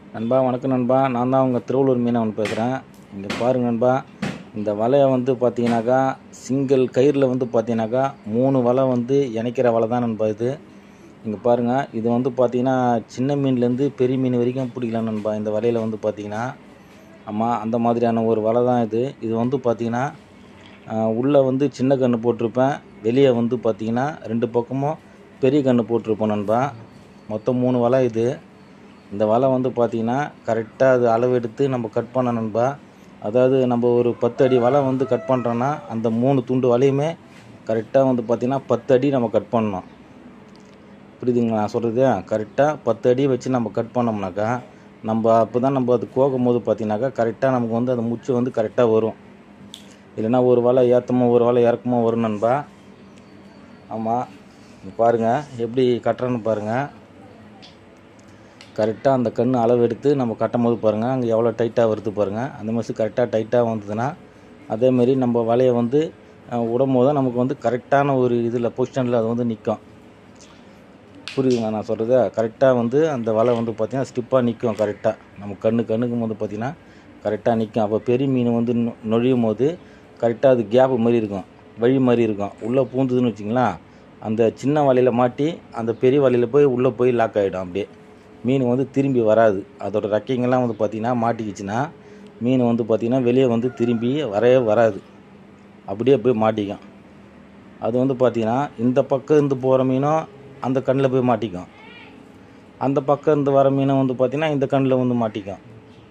நண்பா வணக்கம் நண்பா நான் தான் உங்கள் திருவள்ளூர் மீனவன் பேசுகிறேன் இங்கே பாருங்க நண்பா இந்த வலையை வந்து பார்த்தீங்கன்னாக்கா சிங்கிள் கயிறில் வந்து பார்த்தீங்கன்னாக்கா மூணு வலை வந்து இணைக்கிற வலை தான் நண்பா இது இங்கே பாருங்கள் இது வந்து பார்த்தீங்கன்னா சின்ன மீன்லேருந்து பெரிய மீன் வரைக்கும் பிடிக்கலாம் நண்பா இந்த வலையில் வந்து பார்த்தீங்கன்னா ஆமாம் அந்த மாதிரியான ஒரு வலை தான் இது இது வந்து பார்த்தீங்கன்னா உள்ளே வந்து சின்ன கன்று போட்டிருப்பேன் வெளியே வந்து பார்த்தீங்கன்னா ரெண்டு பக்கமும் பெரிய கன்று போட்டிருப்போம் நண்பா மொத்தம் மூணு வலை இது இந்த வலை வந்து பார்த்தீங்கன்னா கரெக்டாக அது அளவு எடுத்து நம்ம கட் பண்ண நண்பா அதாவது நம்ம ஒரு பத்து அடி வலை வந்து கட் பண்ணுறோன்னா அந்த மூணு துண்டு வலையுமே கரெக்டாக வந்து பார்த்திங்கன்னா பத்து அடி நம்ம கட் பண்ணணும் புரியுதுங்களா நான் சொல்கிறது கரெக்டாக பத்து அடி வச்சு நம்ம கட் பண்ணோம்னாக்கா நம்ம அப்போ தான் நம்ம அது கோக்கும் போது பார்த்தீங்கன்னாக்கா கரெக்டாக நமக்கு வந்து அந்த முச்சு வந்து கரெக்டாக வரும் இல்லைன்னா ஒரு வலை ஏற்றமோ ஒரு வலை இறக்கமோ வரும் நண்பா ஆமாம் பாருங்கள் எப்படி கட்டுறேன்னு பாருங்கள் கரெக்டாக அந்த கண் அளவு எடுத்து நம்ம கட்டும் போது பாருங்கள் அங்கே எவ்வளோ டைட்டாக வருது பாருங்கள் அந்த மாதிரி கரெக்டாக டைட்டாக வந்ததுன்னா அதேமாரி நம்ம வலையை வந்து அஹ், விடும் போது தான் நமக்கு வந்து கரெக்டான ஒரு இதில் பொசிஷனில் அது வந்து நிற்கும் புரியுதுங்களா நான் சொல்கிறது கரெக்டாக வந்து அந்த வலை வந்து பார்த்திங்கன்னா ஸ்டிப்பாக நிற்கும் கரெக்டாக நம்ம கண்ணு கண்ணுக்கும் வந்து பார்த்திங்கன்னா கரெக்டாக நிற்கும் அப்போ பெரிய மீன் வந்து நு- நுழையும் போது கரெக்டாக அது கேப்பு மாதிரி இருக்கும் வழி மாதிரி இருக்கும் உள்ளே பூந்துதுன்னு வச்சிங்களேன் அந்த சின்ன வலையில் மாட்டி அந்த பெரிய வலையில் போய் உள்ளே போய் லாக் ஆகிடும் அப்படியே மீன் வந்து திரும்பி வராது அதோட ரெக்கைங்கெல்லாம் வந்து பார்த்திங்கன்னா மாட்டிக்கிச்சுன்னா மீன் வந்து பார்த்திங்கன்னா வெளியே வந்து திரும்பி வரவே வராது அப்படியே போய் மாட்டிக்கும் அது வந்து பார்த்திங்கன்னா இந்த பக்கம் இருந்து போகிற மீனும் அந்த கண்ணில் போய் மாட்டிக்கும் அந்த பக்கம் இருந்து வர மீனும் வந்து பார்த்திங்கன்னா இந்த கண்ணில் வந்து மாட்டிக்கும்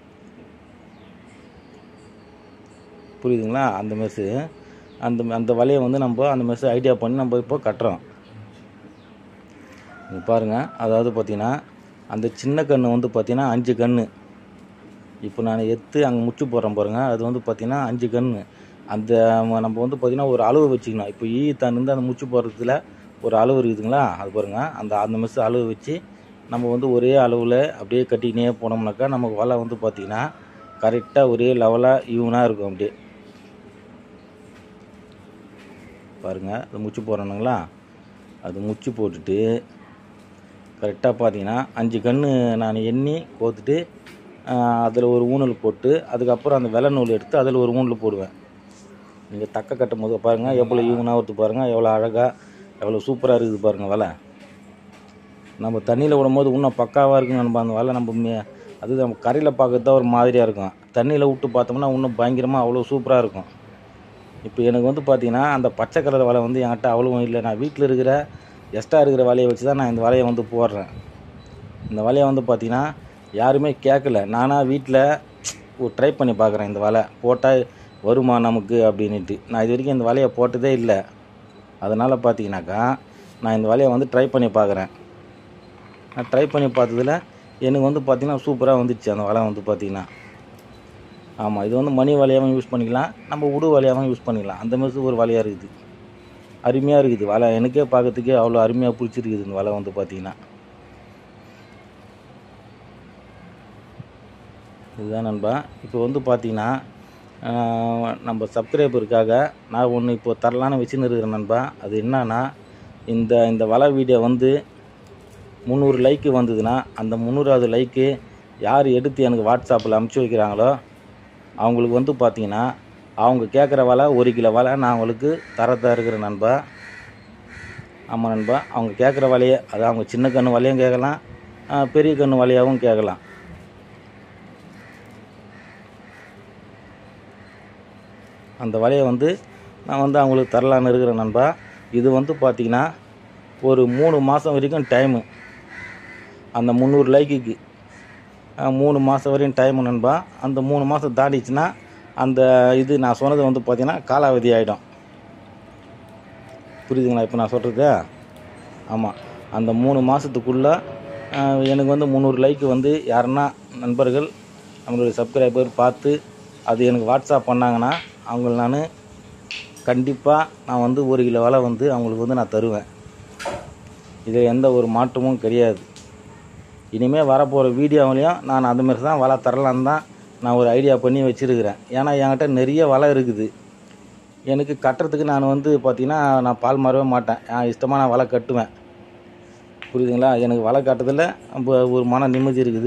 புரியுதுங்களா அந்த மெஸ்ஸு அந்த அந்த வலையை வந்து நம்ம அந்த மெஸ்ஸு ஐடியா பண்ணி நம்ம இப்போ கட்டுறோம் இங்க பாருங்கள் அதாவது பார்த்திங்கன்னா அந்த சின்ன கன்று வந்து பார்த்திங்கன்னா அஞ்சு கன்று இப்போ நான் எடுத்து அங்கே முச்சு போடுறேன் பாருங்கள் அது வந்து பார்த்திங்கன்னா அஞ்சு கன்று அந்த ம- நம்ம வந்து பார்த்திங்கன்னா ஒரு அளவு வச்சுக்கணும் இப்போ ஈ தந்து அந்த முச்சு போடுறதுல ஒரு அளவு இருக்குதுங்களா அது பாருங்கள் அந்த அந்த மெஸ் அளவு வச்சு நம்ம வந்து ஒரே அளவில் அப்படியே கட்டிக்கினே போனோம்னாக்கா நமக்கு வலை வந்து பார்த்திங்கன்னா கரெக்டாக ஒரே லெவலாக ஈவனாக இருக்கும் அப்படியே பாருங்கள் அது முச்சு போடுறோனுங்களா அது முச்சு போட்டுட்டு கரெக்டாக பார்த்தீங்கன்னா அஞ்சு கன்று நான் எண்ணி கோத்துட்டு அதில் ஒரு ஊனல் போட்டு அதுக்கப்புறம் அந்த வெள்ளை நூல் எடுத்து அதில் ஒரு ஊனல் போடுவேன் நீங்கள் தக்க கட்டும் போது பாருங்கள் எவ்வளோ ஈவனாக வருது பாருங்கள் எவ்வளோ அழகாக எவ்வளோ சூப்பராக இருக்குது பாருங்கள் வலை நம்ம தண்ணியில் விடும்போது இன்னும் பக்காவாக இருக்குங்க நம்ம அந்த வலை நம்ம மே- அது நம்ம கரையில் பார்க்கறது தான் ஒரு மாதிரியாக இருக்கும் தண்ணியில் விட்டு பார்த்தோம்னா இன்னும் பயங்கரமாக அவ்வளோ சூப்பராக இருக்கும் இப்போ எனக்கு வந்து பார்த்தீங்கன்னா அந்த பச்சை கலர் வலை வந்து என்கிட்ட அவ்வளவும் இல்லை நான் வீட்டில் இருக்கிற எக்ஸ்ட்ரா இருக்கிற வலையை வச்சு தான் நான் இந்த வலையை வந்து போடுறேன் இந்த வலையை வந்து பார்த்தீங்கன்னா யாருமே கேட்கல நானாக வீட்டில் ஒரு ட்ரை பண்ணி பார்க்குறேன் இந்த வலை போட்டால் வருமா நமக்கு அப்படின்ட்டு நான் இது வரைக்கும் இந்த வலையை போட்டதே இல்லை அதனால் பார்த்தீங்கன்னாக்கா நான் இந்த வலையை வந்து ட்ரை பண்ணி பார்க்குறேன் நான் ட்ரை பண்ணி பார்த்ததுல எனக்கு வந்து பார்த்தீங்கன்னா சூப்பராக வந்துடுச்சு அந்த வலை வந்து பார்த்தீங்கன்னா ஆமாம் இது வந்து மணி வலையாகவும் யூஸ் பண்ணிக்கலாம் நம்ம உடு வலையாகவும் யூஸ் பண்ணிக்கலாம் அந்த மாதிரி ஒரு வலையாக இருக்குது அருமையாக இருக்குது வலை எனக்கே பார்க்கறதுக்கே அவ்வளோ அருமையாக பிடிச்சிருக்குது இந்த வலை வந்து பார்த்தீங்கன்னா இதுதான் நண்பா இப்போ வந்து பார்த்தீங்கன்னா ஆஹ், நம்ம சப்ஸ்கிரைபருக்காக நான் ஒன்று இப்போ தரலான்னு வச்சுன்னு இருக்கிறேன் நண்பா அது என்னன்னா இந்த இந்த வலை வீடியோ வந்து முந்நூறு லைக்கு வந்ததுன்னா அந்த முந்நூறாவது லைக்கு யார் எடுத்து எனக்கு வாட்ஸ்அப்பில் அமுச்சு வைக்கிறாங்களோ அவங்களுக்கு வந்து பார்த்தீங்கன்னா அவங்க கேட்குற வலை ஒரு கிலோ வலை நான் அவங்களுக்கு தரத்தான் இருக்கிறேன் நண்பா ஆமாம் நண்பா அவங்க கேட்குற வலையை அது அவங்க சின்ன கன்று வலையும் கேட்கலாம் ஆஹ், பெரிய கன்று வலையாகவும் கேட்கலாம் அந்த வலையை வந்து நான் வந்து அவங்களுக்கு தரலான்னு இருக்கிறேன் நண்பா இது வந்து பார்த்திங்கன்னா ஒரு மூணு மாதம் வரைக்கும் டைமு அந்த முந்நூறு லைக்குக்கு அஹ், மூணு மாதம் வரையும் டைம் நண்பா அந்த மூணு மாதம் தாண்டிச்சுன்னா அந்த இது நான் சொன்னது வந்து பார்த்திங்கன்னா காலாவதி ஆகிடும் புரியுதுங்களா இப்போ நான் சொல்கிறது ஆமாம் அந்த மூணு மாதத்துக்குள்ளே எனக்கு வந்து முந்நூறு லைக்கு வந்து யாருன்னா நண்பர்கள் நம்மளுடைய சப்ஸ்கிரைபர் பார்த்து அது எனக்கு வாட்ஸ்அப் பண்ணாங்கன்னா அவங்கள நான் கண்டிப்பாக நான் வந்து ஒரு கிலோ வலை வந்து அவங்களுக்கு வந்து நான் தருவேன் இதில் எந்த ஒரு மாற்றமும் கிடையாது இனிமேல் வரப்போகிற வீடியோவிலையும் நான் அந்த மாதிரி தான் வலை தரலான்னு தான் நான் ஒரு ஐடியா பண்ணி வச்சுருக்கிறேன் ஏன்னா என்கிட்ட நிறைய வலை இருக்குது எனக்கு கட்டுறதுக்கு நான் வந்து பார்த்திங்கன்னா நான் பால் மாறவே மாட்டேன் என் இஷ்டமாக நான் வலை கட்டுவேன் புரியுதுங்களா எனக்கு வலை கட்டுறதுல ரொம்ப ஒரு மன நிம்மதி இருக்குது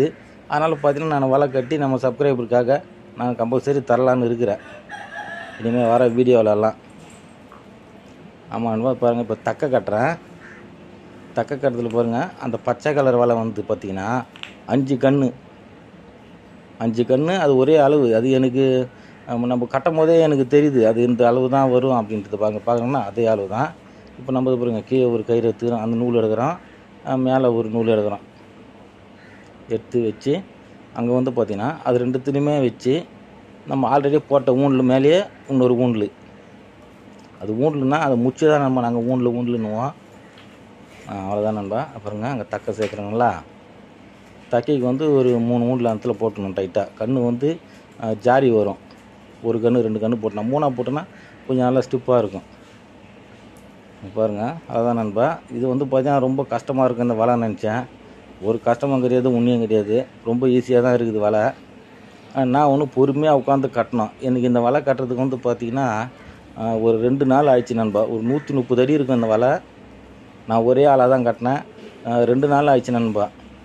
அதனால் பார்த்தீங்கன்னா நான் வலை கட்டி நம்ம சப்ஸ்கிரைபருக்காக நான் கம்பல்சரி தரலான்னு இருக்கிறேன் இனிமேல் வர வீடியோவிலலாம் ஆமாம் நண்பா பாருங்கள் இப்போ தக்க கட்டுறேன் தக்க கட்டுறதுல பாருங்கள் அந்த பச்சை கலர் வலை வந்து பார்த்தீங்கன்னா அஞ்சு கன்று அஞ்சு கன்று அது ஒரே அளவு அது எனக்கு அஹ், நம்ம கட்டும் போதே எனக்கு தெரியுது அது இந்த அளவு தான் வரும் அப்படின்றது பாருங்க பார்க்கணும்னா அதே அளவு தான் இப்போ நம்ம பாருங்க கீழே ஒரு கயிறு எடுத்துக்கிறோம் அந்த நூல் எடுக்கிறோம் அஹ், மேலே ஒரு நூல் எடுக்கிறோம் எடுத்து வச்சு அங்கே வந்து பார்த்திங்கன்னா அது ரெண்டுத்துலையுமே வச்சு நம்ம ஆல்ரெடி போட்ட ஊனில் மேலேயே இன்னொரு ஊன்லு அது ஊன்லுன்னா அதை முச்சு தான் நம்ம நாங்கள் ஊனில் ஊன்லுன்னுவோம் அவ்வளோதான் நண்பா அப்புறங்க அங்கே தக்க சேர்க்குறோங்களா தக்கைக்கு வந்து ஒரு மூணு மூணில் அந்தத்தில் போட்டணும் டைட்டாக கன்று வந்து அஹ், ஜாரி வரும் ஒரு கன்று ரெண்டு கன்று போட்டோம் மூணாக போட்டோன்னா கொஞ்சம் நல்லா ஸ்டிப்பாக இருக்கும் இங்க பாருங்க அதான் நண்பா இது வந்து பார்த்தீங்கன்னா ரொம்ப கஷ்டமாக இருக்கும் இந்த வலை நினச்சேன் ஒரு கஷ்டமும் கிடையாது உண்மையும் கிடையாது ரொம்ப ஈஸியாக தான் இருக்குது வலை அஹ், நான் ஒன்றும் பொறுமையாக உட்காந்து கட்டணும் எனக்கு இந்த வலை கட்டுறதுக்கு வந்து பார்த்தீங்கன்னா அஹ், ஒரு ரெண்டு நாள் ஆயிடுச்சு நண்பா ஒரு நூற்றி முப்பது அடி இருக்கும் இந்த வலை நான் ஒரே ஆளாக தான் கட்டினேன் அஹ், ரெண்டு நாள் ஆயிடுச்சு நண்பா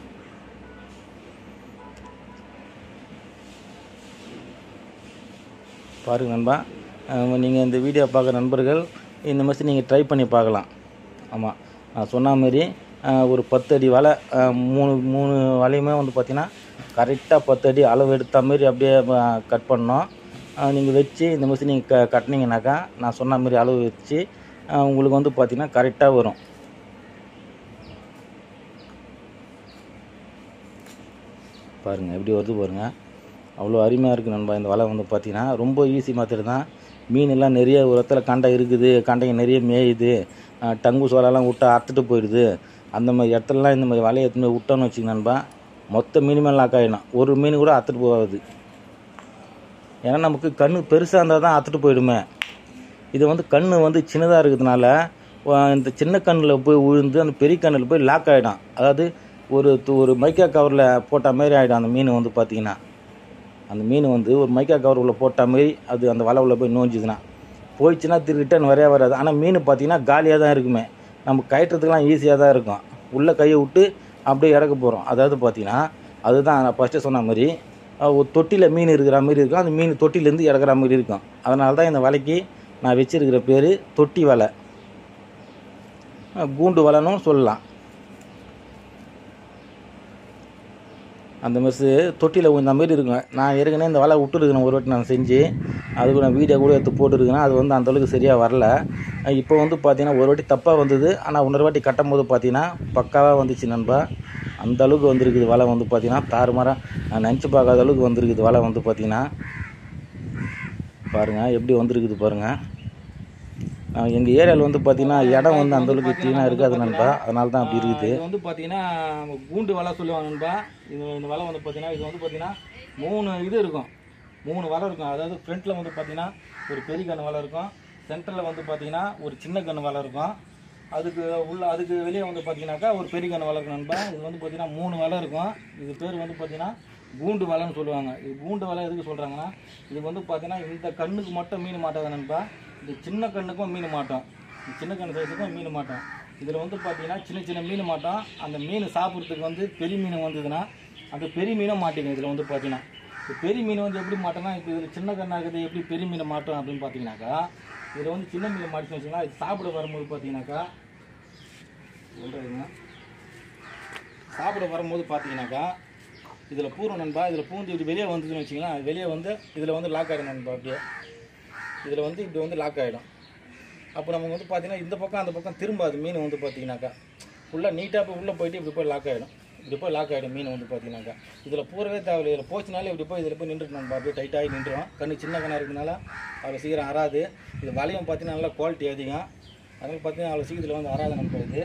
பாருங்க நண்பா நீங்கள் இந்த வீடியோ பார்க்குற நண்பர்கள் இந்த மாதிரி நீங்கள் ட்ரை பண்ணி பார்க்கலாம் ஆமாம் நான் சொன்ன மாதிரி அஹ், ஒரு பத்து அடி வலை அஹ், மூணு மூணு வலையுமே வந்து பார்த்தீங்கன்னா கரெக்டாக பத்து அடி அளவு எடுத்த மாதிரி அப்படியே கட் பண்ணோம் நீங்கள் வச்சு இந்த மாதிரி நீங்கள் க கட்டினீங்கனாக்கா நான் சொன்ன மாதிரி அளவு வச்சு அஹ், உங்களுக்கு வந்து பார்த்தீங்கன்னா கரெக்டாக வரும் பாருங்கள் எப்படி வருது பாருங்கள் அவ்வளோ அருமையாக இருக்குது நண்பா இந்த வலை வந்து பார்த்தீங்கன்னா ரொம்ப ஈஸி மெத்தட் தான் மீன் எல்லாம் நிறைய ஒரு இடத்துல கண்டை இருக்குது கண்டைங்க நிறைய மேயுது அஹ் டங்கு சோளெல்லாம் விட்டா அறுத்துட்டு போயிடுது அந்த மாதிரி இடத்துலலாம் இந்த மாதிரி வலையை எடுத்துன்னு போய் விட்டோன்னு வச்சுங்க நண்பா மொத்த மீனுமே லாக் ஆகிடும் ஒரு மீன் கூட அறுத்துட்டு போகாது ஏன்னா நமக்கு கண்ணு பெருசாக இருந்தால் தான் அறுத்துட்டு போயிடுமே இது வந்து கண்ணு வந்து சின்னதாக இருக்கிறதுனால வ- இந்த சின்ன கண்ணில் போய் விழுந்து அந்த பெரிய கண்ணில் போய் லாக் ஆகிடும் அதாவது ஒரு து- ஒரு மைக்கா கவரில் போட்ட மாதிரி ஆகிடும் அந்த மீன் வந்து பார்த்தீங்கன்னா அந்த மீன் வந்து ஒரு மைக்கா கவர் உள்ள போட்ட மாதிரி அது அந்த வலை உள்ள போய் நோஞ்சுதுன்னா போயிடுச்சுன்னா திரு ரிட்டர்ன் வரவே வராது ஆனால் மீன் பார்த்தீங்கன்னா காலியாக தான் இருக்குமே நம்ம கயற்றதுக்கெலாம் ஈஸியாக தான் இருக்கும் உள்ளே கையை விட்டு அப்படியே இறக்க போகிறோம் அதாவது பார்த்தீங்கன்னா அதுதான் நான் ஃபஸ்ட்டு சொன்ன மாதிரி அஹ், ஒரு தொட்டியில் மீன் இருக்கிற மாதிரி இருக்கும் அந்த மீன் தொட்டிலேருந்து இறக்குற மாதிரி இருக்கும் அதனால தான் இந்த வலைக்கு நான் வச்சிருக்கிற பேர் தொட்டி வலை அஹ், கூண்டு வலைனும் சொல்லலாம் அந்த மாதிரி தொட்டியில் இந்த மாதிரி இருக்கும் நான் ஏற்கனவே இந்த வலை விட்டுருக்கேன் ஒரு வாட்டி நான் செஞ்சு அதுக்கு நான் வீடியோ கூட எடுத்து போட்டுருக்கேன் அது வந்து அந்த அளவுக்கு சரியாக வரல இப்போ வந்து பார்த்தீங்கன்னா ஒரு வாட்டி தப்பாக வந்தது ஆனால் இன்னொரு வாட்டி கட்டும் போது பார்த்தீங்கன்னா பக்காவாக வந்துச்சு நண்பா அந்த அளவுக்கு வந்திருக்குது வலை வந்து பார்த்தீங்கன்னா தாறுமாறாக நான் நினச்சி பார்க்காத அளவுக்கு வந்திருக்குது வலை வந்து பார்த்தீங்கன்னா பாருங்கள் எப்படி வந்திருக்குது பாருங்கள் எங்கள் ஏரியாவில் வந்து பார்த்தீங்கன்னா இடம் வந்து அந்த அளவுக்கு க்ளீனாக இருக்காது நண்பா அதனால தான் அப்படி இருக்குது இது வந்து பார்த்தீங்கன்னா கூண்டு வலை சொல்லுவாங்க நண்பா இது இந்த வலை வந்து பார்த்தீங்கன்னா இது வந்து பார்த்தீங்கன்னா மூணு இது இருக்கும் மூணு வலை இருக்கும் அதாவது ஃப்ரண்ட்டில் வந்து பார்த்தீங்கன்னா ஒரு பெரிய கன்று வலை இருக்கும் சென்டரில் வந்து பார்த்தீங்கன்னா ஒரு சின்ன கன்று வலை இருக்கும் அதுக்கு உள்ள அதுக்கு வெளியே வந்து பார்த்தீங்கன்னாக்கா ஒரு பெரிய கன்று வலை இருக்கும் நண்பா இது வந்து பார்த்தீங்கன்னா மூணு வலை இருக்கும் இது பேர் வந்து பார்த்தீங்கன்னா கூண்டு வலைன்னு சொல்லுவாங்க இது கூண்டு வலை எதுக்கு சொல்கிறாங்கன்னா இது வந்து பார்த்தீங்கன்னா இந்த கண்ணுக்கு மட்டும் மீன் மாட்டாது நண்பா இந்த சின்ன கண்ணுக்கும் மீன் மாட்டோம் இந்த சின்ன கண்ணு சைஸுக்கும் மீன் மாட்டோம் இதில் வந்து பார்த்தீங்கன்னா சின்ன சின்ன மீன் மாட்டோம் அந்த மீன் சாப்பிட்றதுக்கு வந்து பெரிய மீன் வந்ததுன்னா அந்த பெரிய மீனும் மாட்டிக்கும் இதில் வந்து பார்த்தீங்கன்னா இப்போ பெரிய மீன் வந்து எப்படி மாட்டோம்னா இப்போ இதில் சின்ன கண்ணா இருக்குது எப்படி பெரிய மீனை மாட்டோம் அப்படின்னு பார்த்தீங்கன்னாக்கா இதில் வந்து சின்ன மீன் மாட்டிச்சு வச்சுக்கலாம் இது சாப்பிட வரும்போது பார்த்தீங்கன்னாக்கா சொல்கிறேங்க சாப்பிட வரும்போது பார்த்தீங்கன்னாக்கா இதில் பூர்வ நண்பா இதில் பூந்து இப்படி வெளியே வந்ததுன்னு வச்சிங்களேன் அது வெளியே வந்து இதில் வந்து லாக் ஆகிடும் நண்பா அப்படியே இதில் வந்து இப்படி வந்து லாக் ஆகிடும் அப்போ நமக்கு வந்து பார்த்தீங்கன்னா இந்த பக்கம் அந்த பக்கம் திரும்பாது மீன் வந்து பார்த்தீங்கன்னாக்கா ஃபுல்லாக நீட்டாக போய் உள்ளே போயிட்டு இப்படி போய் லாக் ஆகிடும் இப்படி போய் லாக் ஆகிடும் மீன் வந்து பார்த்தீங்கன்னாக்கா இதில் பூரவே தேவையில்லை இதில் போச்சுனாலே இப்படி போய் இதில் போய் நின்றுட்டு நம்ம அப்படியே டைட்டாகி நின்றுடும் கண்ணு சின்ன கண்ணாக இருக்கிறதுனால அவ்வளோ சீக்கிரம் அறாது இது வலையும் பார்த்தீங்கன்னா நல்லா குவாலிட்டி அதிகம் அதனால பார்த்தீங்கன்னா அவ்வளோ சீக்கிரத்தில் வந்து அறாது நம்ம இது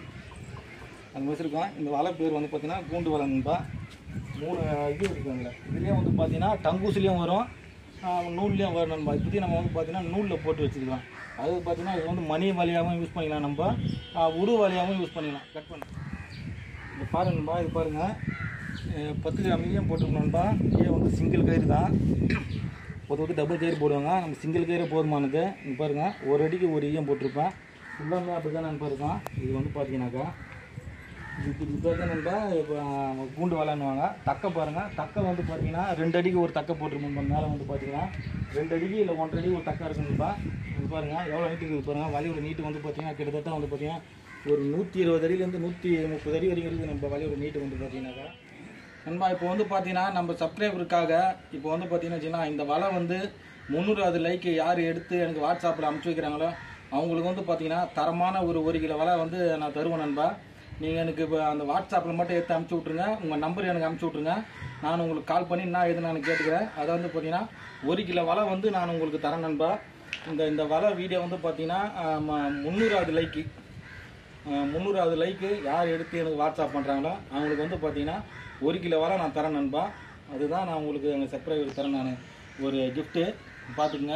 அந்த மாதிரி இருக்கும் இந்த வலை பேர் வந்து பார்த்தீங்கன்னா கூண்டு வலை நண்பா மூணு இது இருக்குங்களே இதுலேயும் வந்து பார்த்தீங்கன்னா டங்கூசிலையும் வரும் ஆஹ் நூல்லையும் வரும் நண்பா இப்போதையும் நம்ம வந்து பார்த்தீங்கன்னா நூலில் போட்டு வச்சுக்கலாம் அது பார்த்தீங்கன்னா இது வந்து மணி வலையாகவும் யூஸ் பண்ணிக்கலாம் நம்ம ஆஹ் உரு வலையாகவும் யூஸ் பண்ணிக்கலாம் கட் பண்ணி இது பாருங்க நண்பா இது பாருங்கள் அஹ் பத்து கிராம் ஈயம் போட்டுருக்கணும்பா ஈயம் வந்து சிங்கிள் கயிறு தான் பொதுவாக டபுள் கயிறு போடுவாங்க நம்ம சிங்கிள் கயிறு போதுமானது இங்கே பாருங்கள் ஒரு அடிக்கு ஒரு ஈயம் போட்டிருப்பேன் ஃபுல்லாமே அப்படி தான் நண்பா இருக்கும் இது வந்து பார்த்தீங்கன்னாக்கா இது இது பேர் தான் நண்பா இப்போ பூண்டு வலைன்னுவாங்க தக்கை பாருங்கள் தக்கை வந்து பார்த்தீங்கன்னா ரெண்டு அடிக்கு ஒரு தக்கை போட்டிருப்போம் மேலே வந்து பார்த்தீங்கன்னா ரெண்டு அடிக்கு இல்லை ஒன்றரை அடி ஒரு தக்கை இருக்குதுப்பா இது பாருங்கள் எவ்வளோ நீட்டு இருக்குது பாருங்கள் வலியோட நீட்டு வந்து பார்த்தீங்கன்னா கிட்டத்தட்ட வந்து பார்த்தீங்கன்னா ஒரு நூற்றி இருபது அடியிலேருந்து நூற்றி முப்பது அடி வரைக்கும் இருக்குது நம்ம வலியோட நீட்டு வந்து பார்த்தீங்கன்னாக்கா நண்பா இப்போ வந்து பார்த்தீங்கன்னா நம்ம சப்ஸ்கிரைபருக்காக இப்போ வந்து பார்த்தீங்கன்னா வச்சுக்கோங்களேன், இந்த வலை வந்து முந்நூறாவது லைக்கு யார் எடுத்து எனக்கு வாட்ஸ்அப்பில் அனுப்பிச்சி வைக்கிறாங்களோ அவங்களுக்கு வந்து பார்த்தீங்கன்னா தரமான ஒரு ஒரு கிலோ வலை வந்து நான் தருவேன் நண்பா நீங்கள் எனக்கு இப்போ அந்த வாட்ஸ்அப்பில் மட்டும் எடுத்து அனுப்பிச்சி விட்ருங்க உங்கள் நம்பர் எனக்கு அனுப்பிச்சி விட்ருங்க நான் உங்களுக்கு கால் பண்ணி என்ன எது நான் கேட்டுக்கிறேன் அதை வந்து பார்த்தீங்கன்னா ஒரு கிலோ வலை வந்து நான் உங்களுக்கு தரேன் நண்பா இந்த இந்த வலை வீடியோ வந்து பார்த்தீங்கன்னா முந்நூறாவது லைக்கு முந்நூறாவது லைக்கு யார் எடுத்து எனக்கு வாட்ஸ்அப் பண்ணுறாங்களோ அவங்களுக்கு வந்து பார்த்தீங்கன்னா ஒரு கிலோ வரை நான் தரேன் நண்பா அதுதான் நான் உங்களுக்கு எங்கள் சப்ஸ்கிரைபர் தரேன் நான் ஒரு கிஃப்ட்டு பார்த்துக்குங்க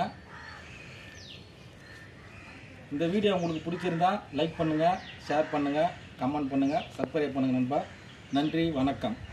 இந்த வீடியோ உங்களுக்கு பிடிச்சிருந்தா லைக் பண்ணுங்கள் ஷேர் பண்ணுங்கள் கமெண்ட் பண்ணுங்கள் சப்ஸ்கிரைப் பண்ணுங்கள் நண்பா நன்றி வணக்கம்